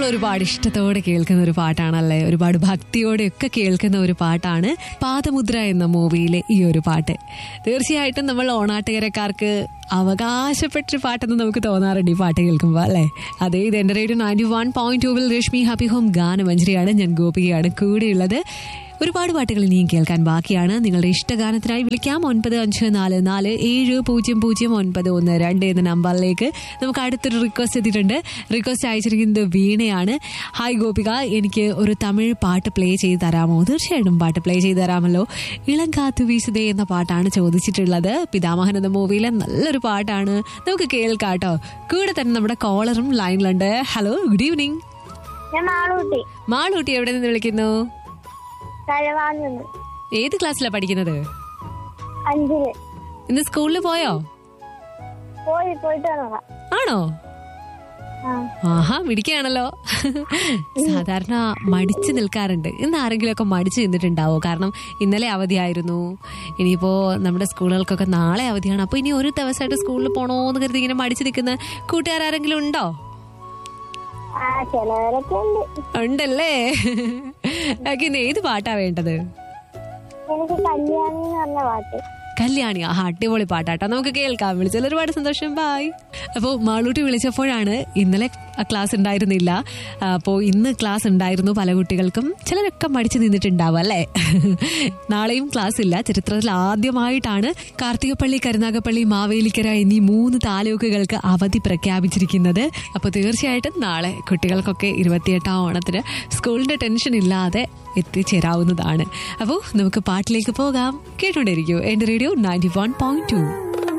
ഒരുപാട് ഇഷ്ടത്തോടെ കേൾക്കുന്ന ഒരു പാട്ടാണല്ലേ ഒരുപാട് ഭക്തിയോടെ ഒക്കെ കേൾക്കുന്ന ഒരു പാട്ടാണ് പാദമുദ്ര എന്ന മൂവിയിലെ ഈ ഒരു പാട്ട് തീർച്ചയായിട്ടും നമ്മൾ ഓണാട്ടുകരക്കാർക്ക് അവകാശപ്പെട്ടൊരു പാട്ടെന്ന് നമുക്ക് തോന്നാറുണ്ട് ഈ പാട്ട് കേൾക്കുമ്പോൾ അല്ലേ അതേ ഇത് എൻ്റെ റേഡിയോ നയൻറ്റി വൺ പോയിന്റ് ടൂവിൽ രശ്മി ഹാപ്പി ഹോം ഗാനമഞ്ജരിയാണ് ഞാൻ ഗോപികയാണ് കൂടെയുള്ളത് ഒരുപാട് പാട്ടുകൾ ഇനിയും കേൾക്കാൻ ബാക്കിയാണ് നിങ്ങളുടെ ഇഷ്ടഗാനത്തിനായി വിളിക്കാം ഒൻപത് അഞ്ച് നാല് നാല് ഏഴ് പൂജ്യം പൂജ്യം ഒൻപത് ഒന്ന് രണ്ട് എന്ന നമ്പറിലേക്ക് നമുക്ക് അടുത്തൊരു റിക്വസ്റ്റ് എത്തിയിട്ടുണ്ട് റിക്വസ്റ്റ് അയച്ചിരിക്കുന്നത് വീണയാണ് ഹായ് ഗോപിക എനിക്ക് ഒരു തമിഴ് പാട്ട് പ്ലേ ചെയ്ത് തരാമോ തീർച്ചയായിട്ടും പാട്ട് പ്ലേ ചെയ്ത് തരാമല്ലോ ഇളം കാത്തു വീശുതേ എന്ന പാട്ടാണ് ചോദിച്ചിട്ടുള്ളത് പിതാമഹൻ എന്ന മൂവിയിലെ നല്ലൊരു പാട്ടാണ് നമുക്ക് കേൾക്കാട്ടോ കൂടെ തന്നെ നമ്മുടെ കോളറും ലൈനിലുണ്ട് ഹലോ ഗുഡ് ഈവനിങ് ഞാൻ മാളൂട്ടി മാളൂട്ടി എവിടെ നിന്ന് വിളിക്കുന്നു തഴവാങ്ങുന്നു ഏത് ക്ലാസ്സിലാണ് പഠിക്കുന്നത് അഞ്ചില് ഇന്ന് സ്കൂളിൽ പോയോ പോയി പോയിട്ട് വന്നതാ ആണോ ആ ആഹാ മിടിക്കുകയാണല്ലോ സാധാരണ മടിച്ചു നിൽക്കാറുണ്ട് ഇന്ന് ആരെങ്കിലുമൊക്കെ മടിച്ചു നിന്നിട്ടുണ്ടാവോ കാരണം ഇന്നലെ അവധിയായിരുന്നു ഇനിയിപ്പോ നമ്മുടെ സ്കൂളുകൾക്കൊക്കെ നാളെ അവധിയാണ് അപ്പൊ ഇനി ഒരു ദിവസമായിട്ട് സ്കൂളിൽ പോണോന്ന് കരുതി ഇങ്ങനെ മടിച്ചു നിൽക്കുന്ന കൂട്ടുകാരെങ്കിലും ഉണ്ടോ ആ ചിലവരൊക്കെ ഉണ്ട് ഉണ്ടല്ലേ ഓക്കെ ഇന്ന് ഏത് പാട്ടാ വേണ്ടത് എനിക്ക് കല്യാണി എന്ന് പറഞ്ഞ പാട്ട് കല്യാണി ആ അടിപൊളി പാട്ടാട്ടോ നമുക്ക് കേൾക്കാം വിളിച്ചതിൽ ഒരുപാട് സന്തോഷം ബായ് അപ്പോൾ മാളൂട്ടി വിളിച്ചപ്പോഴാണ് ഇന്നലെ ക്ലാസ് ഉണ്ടായിരുന്നില്ല അപ്പോൾ ഇന്ന് ക്ലാസ് ഉണ്ടായിരുന്നു പല കുട്ടികൾക്കും ചിലരൊക്കെ മടിച്ചു നിന്നിട്ടുണ്ടാവും അല്ലേ നാളെയും ക്ലാസ് ഇല്ല ചരിത്രത്തിൽ ആദ്യമായിട്ടാണ് കാർത്തികപ്പള്ളി കരുനാഗപ്പള്ളി മാവേലിക്കര എന്നീ മൂന്ന് താലൂക്കുകൾക്ക് അവധി പ്രഖ്യാപിച്ചിരിക്കുന്നത് അപ്പോൾ തീർച്ചയായിട്ടും നാളെ കുട്ടികൾക്കൊക്കെ ഇരുപത്തിയെട്ടാം ഓണത്തിന് സ്കൂളിന്റെ ടെൻഷൻ ഇല്ലാതെ എത്തിച്ചേരാവുന്നതാണ് അപ്പോൾ നമുക്ക് പാട്ടിലേക്ക് പോകാം കേട്ടുകൊണ്ടിരിക്കൂ എന്റെ radio ninety one point to